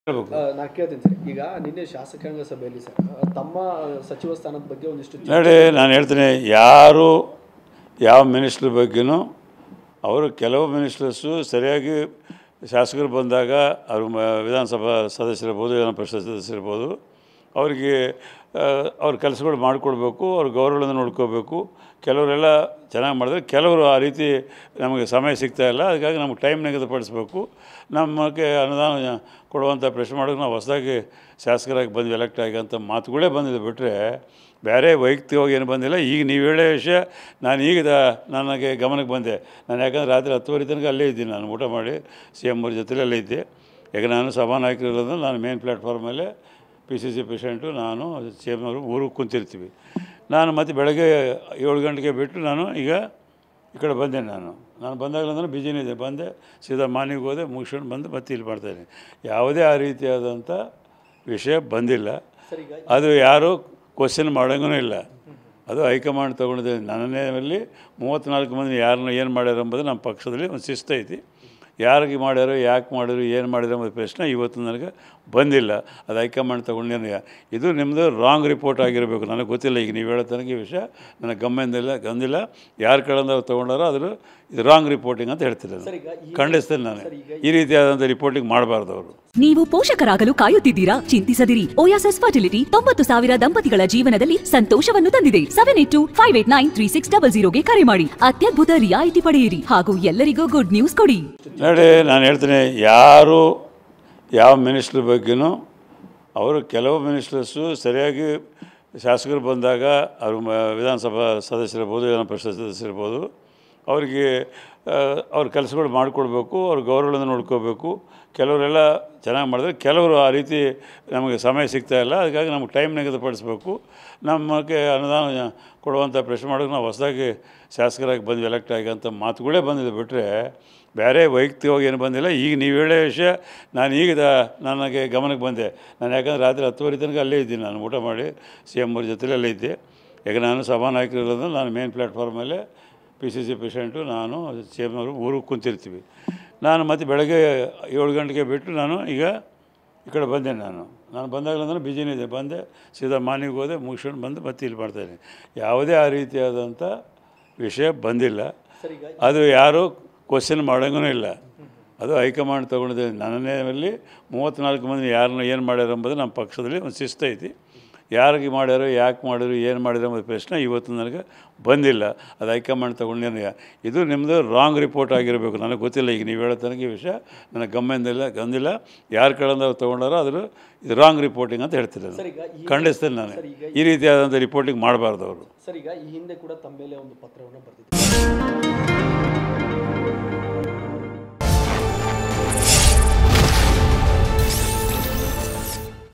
ಹೇಳ್ಬೇಕು ನಾ ಕೇಳ್ತೀನಿ ಸರ್ ಈಗ ನಿನ್ನೆ ಶಾಸಕಾಂಗ ಸಭೆಯಲ್ಲಿ ಸರ್ ಆ, ತಮ್ಮ ಸಚಿವ ಸ್ಥಾನದ ಬಗ್ಗೆ ಒಂದಿಷ್ಟು ಚರ್ಚೆ- ನೋಡಿ ನಾನು ಹೇಳ್ತೀನಿ ಯಾರು ಯಾವ ಮಿನಿಸ್ಟ್ರ್ ಬಗ್ಗೆನೂ ಅವರು ಕೆಲವು ಮಿನಿಸ್ಟರ್ಸು ಸರಿಯಾಗಿ ಶಾಸಕರು ಬಂದಾಗ ಅವರು ಮ ವಿಧಾನಸಭಾ ಸದಸ್ಯರಿರ್ಬೋದು ವಿಧಾನ ಪರಿಷತ್ ಸದಸ್ಯರಿರ್ಬೋದು ಅವರಿಗೆ ಆ, ಅವ್ರ ಕೆಲಸಗಳು ಮಾಡಿಕೊಡ್ಬೇಕು ಅವ್ರ ಗೌರವಗಳನ್ನು ನೋಡ್ಕೋಬೇಕು ಕೆಲವರೆಲ್ಲ ಚೆನ್ನಾಗಿ ಮಾಡಿದ್ರೆ ಕೆಲವರು ಆ ರೀತಿ ನಮಗೆ ಸಮಯ ಸಿಗ್ತಾ ಇಲ್ಲ ಅದಕ್ಕಾಗಿ ನಮಗೆ ಟೈಮ್ ನಿಗದಿಪಡಿಸ್ಬೇಕು ನಮಗೆ ಅನುದಾನ ಕೊಡುವಂಥ ಪ್ರಶ್ನೆ ಮಾಡೋಕೆ ನಾವು ಹೊಸದಾಗಿ ಶಾಸಕರಾಗಿ ಬಂದು ಎಲೆಕ್ಟ್ ಆಗಿ ಅಂತ ಮಾತುಗಳೇ ಬಂದಿದೆ ಬಿಟ್ಟರೆ ಬೇರೆ ವೈಯಕ್ತಿಕವಾಗಿ ಏನು ಬಂದಿಲ್ಲ ಈಗ ನೀವು ಹೇಳೋ ವಿಷಯ ನಾನು ಈಗ ದ- ನನಗೆ ಗಮನಕ್ಕೆ ಬಂದೆ ನಾನು ಯಾಕಂದ್ರೆ ರಾತ್ರಿ ಹತ್ತುವರೆ ತನಕ ಅಲ್ಲೇ ಇದ್ದೀನಿ ನಾನು ಊಟ ಮಾಡಿ ಸಿ ಎಮ್ ಅವ್ರ ಜೊತೆಲಿ ಅಲ್ಲೇ ಇದ್ದೆ ಈಗ ನಾನು ಸಭಾನಾಯಕರು ಇರೋದು ನಾನು ಮೇನ್ ಪ್ಲ್ಯಾಟ್ಫಾರ್ಮಲ್ಲೇ ಪಿ ಸಿ ಸಿ ಪೇಷೆಂಟು ನಾನು ಸಿ ಎಮ್ ಅವರು ಊರಿಗೆ ಕುಂತಿರ್ತೀವಿ ನಾನು ಮತ್ತೆ ಬೆಳಗ್ಗೆ ಏಳು ಗಂಟೆಗೆ ಬಿಟ್ಟು ನಾನು ಈಗ ಈ ಕಡೆ ಬಂದೆ ನಾನು ನಾನು ಬಂದಾಗಲೂ ನಾನು ಬಿಜಿನೇ ಇದೆ ಬಂದೆ ಸೀದಾ ಮಾನಿಗೆ ಹೋದೆ ಮುಗಿಸ್ಕೊಂಡು ಬಂದು ಮತ್ತೆ ಇಲ್ಲಿ ಮಾಡ್ತಾಯಿದ್ದೀನಿ ಯಾವುದೇ ಆ ರೀತಿಯಾದಂಥ ವಿಷಯ ಬಂದಿಲ್ಲ ಸರ್ ಈಗ ಅದು ಯಾರೂ ಕ್ವಶನ್ ಮಾಡೋಂಗೂ ಇಲ್ಲ ಅದು ಹೈಕಮಾಂಡ್ ತೊಗೊಂಡಿದೆ ನನ್ನಲ್ಲಿ ಮೂವತ್ತ್ನಾಲ್ಕು ಮಂದಿ ಯಾರನ್ನ ಏನು ಮಾಡ್ಯಾರ ಎಂಬುದು ನಮ್ಮ ಪಕ್ಷದಲ್ಲಿ ಒಂದು ಶಿಸ್ತು ಐತಿ ಯಾರಿಗೆ ಮಾಡ್ಯಾರೋ ಯಾಕೆ ಮಾಡಿದ್ರು ಏನು ಮಾಡಿದ್ರು ಎಂಬುದು ಪ್ರಶ್ನೆ ಇವತ್ತು ನನಗೆ ಬಂದಿಲ್ಲ ಅದು ಹೈಕಮಾಂಡ್ ತೊಗೊಂಡೇನು ಇದು ನಿಮ್ಮದು ರಾಂಗ್ ರಿಪೋರ್ಟ್ ಆಗಿರಬೇಕು ನನಗೆ ಗೊತ್ತಿಲ್ಲ ಈಗ ನೀವು ಹೇಳೋ ತನಕ ಈ ವಿಷಯ ನನಗೆ ಗಮನದಿಲ್ಲ ಗಂದಿಲ್ಲ ಯಾರ ಕಡೆಯಿಂದ ತೊಗೊಂಡಾರೋ ಅದ್ರ ಇದು ರಾಂಗ್ ರಿಪೋರ್ಟಿಂಗ್ ಅಂತ ಹೇಳ್ತೀನಿ ಸರ್ ನಾನು ಈಗ ಈ ಖಂಡಿಸ್ತೇನೆ ನಾನು ಈ ರೀತಿಯಾದಂಥ ರಿಪೋರ್ಟಿಂಗ್ ಮಾಡಬಾರ್ದು ಅವರು ನೀವು ಪೋಷಕರಾಗಲು ಕಾಯುತ್ತಿದ್ದೀರಾ ಚಿಂತಿಸದಿರಿ ಓಯಾಸಸ್ ಫರ್ಟಿಲಿಟಿ ತೊಂಬತ್ತು ಸಾವಿರ ದಂಪತಿಗಳ ಜೀವನದಲ್ಲಿ ಸಂತೋಷವನ್ನು ತಂದಿದೆ seven eight two five eight nine three six double ಜೀರೋಗೆ ಕರೆ ಮಾಡಿ ಅತ್ಯದ್ಭುತ ರಿಯಾಯಿತಿ ಪಡೆಯಿರಿ ಹಾಗೂ ಎಲ್ಲರಿಗೂ ಗುಡ್ ನ್ಯೂಸ್ ಕೊಡಿ ನೋಡಿ ನಾನು ಹೇಳ್ತೀನಿ ಯಾರು ಯಾವ ಮಿನಿಸ್ಟ್ರ್ ಬಗ್ಗೆನೂ ಅವರು ಕೆಲವು ಮಿನಿಸ್ಟರ್ಸು ಸರಿಯಾಗಿ ಶಾಸಕರು ಬಂದಾಗ ಅವರು ಮ ವಿಧಾನಸಭಾ ಸದಸ್ಯರಿರ್ಬೋದು ವಿಧಾನ ಪರಿಷತ್ ಸದಸ್ಯರಿರ್ಬೋದು ಅವರಿಗೆ ಆ, ಅವ್ರ ಕೆಲಸಗಳು ಮಾಡಿಕೊಡ್ಬೇಕು ಅವ್ರ ಗೌರವಗಳನ್ನು ನೋಡ್ಕೋಬೇಕು ಕೆಲವರೆಲ್ಲ ಚೆನ್ನಾಗಿ ಮಾಡಿದ್ರೆ ಕೆಲವರು ಆ ರೀತಿ ನಮಗೆ ಸಮಯ ಸಿಗ್ತಾ ಇಲ್ಲ ಅದಕ್ಕಾಗಿ ನಮಗೆ ಟೈಮ್ ನಿಗದಿಪಡಿಸ್ಬೇಕು ನಮಗೆ ಅನುದಾನ ಕೊಡುವಂಥ ಪ್ರಶ್ನೆ ಮಾಡೋಕೆ ನಾವು ಹೊಸದಾಗಿ ಶಾಸಕರಾಗಿ ಬಂದು ಎಲೆಕ್ಟ್ ಆಗಿ ಅಂತ ಮಾತುಗಳೇ ಬಂದಿದೆ ಬಿಟ್ಟರೆ ಬೇರೆ ವೈಯಕ್ತಿಕವಾಗಿ ಏನು ಬಂದಿಲ್ಲ ಈಗ ನೀವು ಹೇಳೋ ವಿಷಯ ನಾನು ಈಗ ದ- ನನಗೆ ಗಮನಕ್ಕೆ ಬಂದೆ ನಾನು ಯಾಕಂದ್ರೆ ರಾತ್ರಿ ಹತ್ತುವರೆ ತನಕ ಅಲ್ಲೇ ಇದ್ದೀನಿ ನಾನು ಊಟ ಮಾಡಿ ಸಿ ಎಮ್ ಅವ್ರ ಜೊತೆಲಿ ಅಲ್ಲೇ ಇದ್ದೆ ಈಗ ನಾನು ಸಭಾನಾಯಕರು ಇರೋದು ನಾನು ಮೇನ್ ಪ್ಲ್ಯಾಟ್ಫಾರ್ಮಲ್ಲೇ ಪಿ ಸಿ ಸಿ ಪೇಷೆಂಟು ನಾನು ಸಿ ಎಮ್ ಅವರು ಊರಿಗೆ ಕುಂತಿರ್ತೀವಿ ನಾನು ಮತ್ತೆ ಬೆಳಗ್ಗೆ ಏಳು ಗಂಟೆಗೆ ಬಿಟ್ಟು ನಾನು ಈಗ ಈ ಕಡೆ ಬಂದೆ ನಾನು ನಾನು ಬಂದಾಗಲೂ ನಾನು ಬಿಜಿನೇ ಇದೆ ಬಂದೆ ಸೀದಾ ಮಾನಿಗೆ ಹೋದೆ ಮುಗಿಸ್ಕೊಂಡು ಬಂದು ಮತ್ತೆ ಇಲ್ಲಿ ಮಾಡ್ತಾಯಿದ್ದೀನಿ ಯಾವುದೇ ಆ ರೀತಿಯಾದಂಥ ವಿಷಯ ಬಂದಿಲ್ಲ ಸರ್ ಈಗ ಅದು ಯಾರೂ ಕ್ವಶನ್ ಮಾಡೋಂಗೂ ಇಲ್ಲ ಅದು ಹೈಕಮಾಂಡ್ ತೊಗೊಂಡಿದೆ ನನ್ನಲ್ಲಿ ಮೂವತ್ತ್ನಾಲ್ಕು ಮಂದಿ ಯಾರನ್ನ ಏನು ಮಾಡ್ಯಾರ ಎಂಬುದು ನಮ್ಮ ಪಕ್ಷದಲ್ಲಿ ಒಂದು ಶಿಸ್ತು ಐತಿ ಯಾರಿಗೆ ಮಾಡ್ಯಾರೋ ಯಾಕೆ ಮಾಡಿದ್ರು ಏನು ಮಾಡಿದ್ರು ಎಂಬುದು ಪ್ರಶ್ನೆ ಇವತ್ತು ನನಗೆ ಬಂದಿಲ್ಲ ಅದು ಹೈಕಮಾಂಡ್ ತೊಗೊಂಡೇನು ಇದು ನಿಮ್ಮದು ರಾಂಗ್ ರಿಪೋರ್ಟ್ ಆಗಿರಬೇಕು ನನಗೆ ಗೊತ್ತಿಲ್ಲ ಈಗ ನೀವು ಹೇಳೋ ತನಕ ಈ ವಿಷಯ ನನಗೆ ಗಮನದಿಲ್ಲ ಗಂದಿಲ್ಲ ಯಾರ ಕಡೆಯಿಂದ ಅವ್ರು ತೊಗೊಂಡಾರೋ ಅದ್ರ ಇದು ರಾಂಗ್ ರಿಪೋರ್ಟಿಂಗ್ ಅಂತ ಹೇಳ್ತೀನಿ ನಾನು ಸರ್ ಈಗ ಈ ಖಂಡಿಸ್ತೇನೆ ನಾನು ಸರ್ ಈಗ ಈ ರೀತಿಯಾದಂಥ ರಿಪೋರ್ಟಿಂಗ್ ಮಾಡಬಾರ್ದು ಅವರು ಸರ್ ಈಗ ಈ ಹಿಂದೆ ಕೂಡ ತಮ್ಮ ಮೇಲೆ ಒಂದು ಪತ್ರವನ್ನು ಬರೆದಿದ್ದಾರೆ